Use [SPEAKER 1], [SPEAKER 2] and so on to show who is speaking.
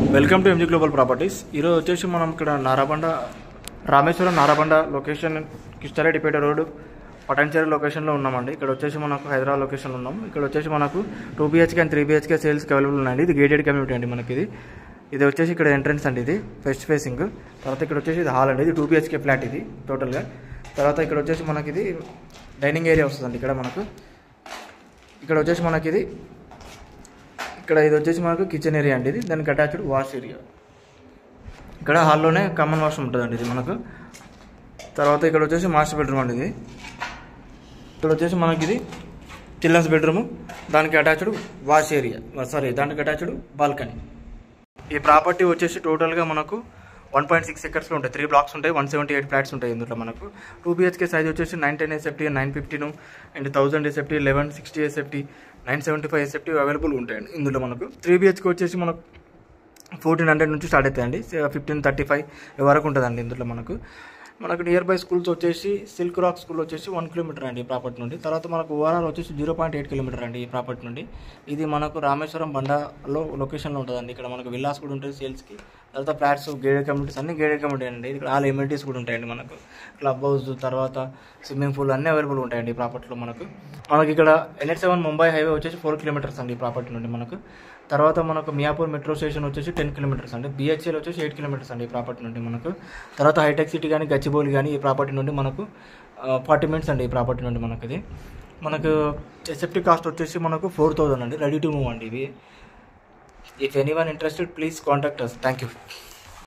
[SPEAKER 1] welcome to MG global properties ఈరోజు వచ్చేసి మనం ఇక్కడ నారాబండ రామేశ్వరం నారాబండ లొకేషన్ కిష్టరెడ్డిపేట రోడ్ పటంచేరి లొకేషన్లో ఉన్నామండి ఇక్కడ వచ్చేసి మనకు హైదరాబాద్ లొకేషన్లో ఉన్నాం ఇక్కడ వచ్చేసి మనకు two BHK and three BHK సేల్స్కి అవైలబుల్ ఉన్నాయండి ఇది గేటెడ్ కమ్యూనిటీ అండి మనకి ఇది ఇది వచ్చేసి ఇక్కడ ఎంట్రన్స్ అండి ఇది ఫెస్ట్ ఫేసింగ్ తర్వాత ఇక్కడ వచ్చేసి ఇది హాల్ అండి ఇది టూ బీహెచ్కే ఫ్లాట్ ఇది టోటల్గా తర్వాత ఇక్కడ వచ్చేసి మనకి ఇది డైనింగ్ ఏరియా వస్తుందండి ఇక్కడ మనకు ఇక్కడ వచ్చేసి మనకి ఇది ఇక్కడ ఇది వచ్చేసి మనకు కిచెన్ ఏరియా అండి ఇది దానికి అటాచ్డ్ వాష్ ఏరియా ఇక్కడ హాల్లోనే కామన్ వాష్రూమ్ ఉంటుందండి ఇది మనకు తర్వాత ఇక్కడ వచ్చేసి మాస్టర్ బెడ్రూమ్ అండి ఇది ఇక్కడ వచ్చేసి మనకి ఇది చిల్డ్రన్స్ బెడ్రూమ్ దానికి అటాచ్డ్ వాష్ ఏరియా సారీ దానికి అటాచ్డ్ బాల్కనీ ఈ ప్రాపర్టీ వచ్చేసి టోటల్గా మనకు వన్ పాయింట్ సిక్స్ ఎకర్స్లో ఉంటాయి త్రీ బ్లాక్స్ ఉంటాయి వన్ సెవెంటీ ఎయిట్ ఫ్లాట్స్ ఉంటాయి ఇందులో మనకు టూ బీహెచ్కే సైజ్ వచ్చేసి నైన్ టెన్ ఎస్ఎఫ్టీ నైన్ ఫిఫ్టీను and thousand SFT eleven sixty SFT nine seventy five SFT available ఉంటాయండి ఇందులో మనకు త్రీ బీహెచ్కే వచ్చేసి మనకు ఫోర్టీన్ హండ్రెడ్ నుంచి స్టార్ట్ అవుతాయండి ఫిఫ్టీన్ థర్టీ ఫైవ్ వరకు ఉంటుందండి ఇందులో మనకు మనకు నియర్ బై స్కూల్స్ వచ్చేసి సిల్క్ రాక్ స్కూల్ వచ్చేసి వన్ కిలోమీటర్ అండి ఈ ప్రాపర్టీ నుండి తర్వాత మనకు ఓఆర్ఆర్ వచ్చేసి జీరో పాయింట్ ఎయిట్ కిలోమీటర్ అండి ఈ ప్రాపర్టీ నుండి ఇది మనకు రామేశ్వరం బండాలో లొకేషన్లో ఉంటుందండి ఇక్కడ మనకు విల్లాస్ కూడా ఉంటాయి సేల్స్కి తర్వాత ఫ్లాట్స్ గేడెడ్ కమ్యూనిటీస్ అన్ని గేడెడ్ కమ్యూనిటీ అండి ఇక్కడ ఆల్ ఎమ్యూనిటీస్ కూడా ఉంటాయండి మనకు క్లబ్ హౌస్ తర్వాత స్విమ్మింగ్ పూల్ అన్నీ అవైలబుల్ ఉంటాయండి ఈ ప్రాపర్టీలో మనకు మనకి ఇక్కడ ఎన్హెచ్ సెవెన్ ముంబై హైవే వచ్చేసి ఫోర్ కిలోమీటర్స్ అండి ఈ ప్రాపర్టీ నుండి మనకు తర్వాత మనకు మియాపూర్ మెట్రో స్టేషన్ వచ్చేసి టెన్ కిలోమీటర్స్ అండి బిహెచ్ఎల్ వచ్చేసి ఎయిట్ కిలోమీటర్స్ అండి ఈ ప్రాపర్టీ నుండి మనకు తర్వాత హైటెక్ సిటీ కానీ గచ్చిబౌలి కానీ ఈ ప్రాపర్టీ నుండి మనకు ఫార్టీ మినిట్స్ అండి ఈ ప్రాపర్టీ నుండి మనకు ఇది మనకు ఎసెప్టీ కాస్ట్ వచ్చేసి మనకు ఫోర్ థౌజండ్ అండి రెడీ టు మూవ్ అండి ఇవి if anyone interested please contact us thank you